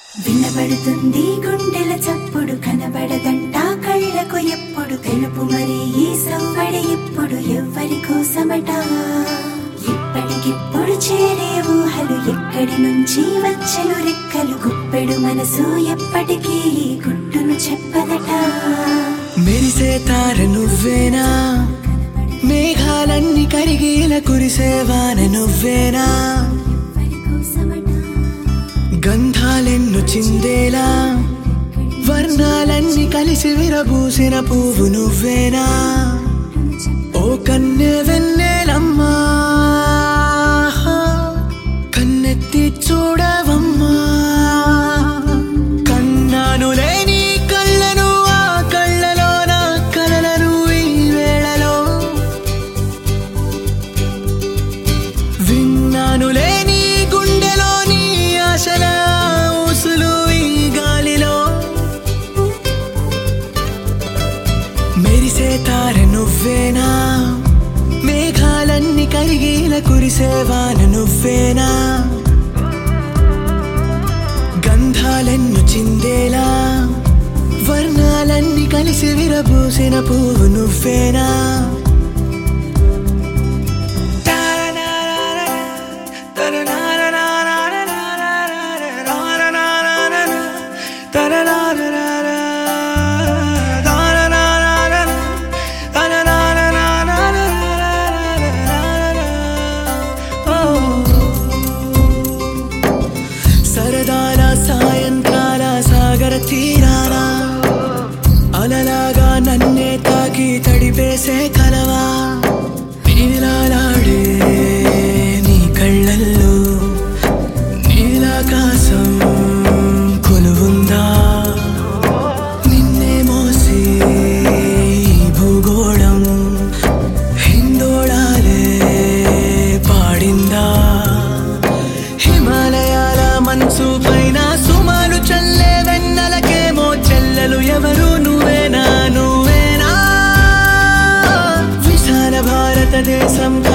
వినబడుతుంది గుండెల చప్పుడు కనబడదంట కళ్ళకు ఎప్పుడు తెలుపు మరి ఈ సవ్వడి ఇప్పుడు ఎవ్వరి కోసమట ఇప్పటికిప్పుడు చేరే ఊహలు ఎక్కడి నుంచి వచ్చెను రెక్కలు గుప్పెడు మనసు ఎప్పటికీ ఈ గుట్టును చెప్పదట మెరిసే తార నువ్వేనా మేఘాలన్నీ కరిగేల కురిసేవాన నువ్వేనా ఎవ్వరి కోసమట గంధాలెన్ను చిందేలా వర్ణాలన్నీ కలిసి విరబూసిన పువ్వు నువ్వేనా ఓ కన్నె వెన్నెలమ్మా కన్నెత్తి చూడవమ్మా కన్నాను లేని కళ్ళను ఆ కళ్ళలో నా కలలను ఈ వేళలో విన్నాను లేని గుండెలోని ఆశల ఊసులు ఈ గాలిలో మెరిసే తార నువ్వేనా మేఘాలన్నీ కరిగేల కురిసేవాన నువ్వేనా గంధాలెన్ను చిందేలా వర్ణాలన్నీ కలిసి విరబూసిన పువ్వు నువ్వేనా సరదాల సాయంకాల సాగర తీరాన అలలాగా నన్నే తాకి తడిపేసే కలవా నీలాలాడే నీ కళ్ళల్లో నీలాకాశం కొలువుందా నిన్నే మోసి ఈ భూగోళం హిందోళాలే పాడిందా హిమాలయాల మనసు పైన సుమారు చల్లే వెన్నెలకేమో చెల్లెలు ఎవరు నువ్వేనా నువ్వేనా విశాల భారతదేశం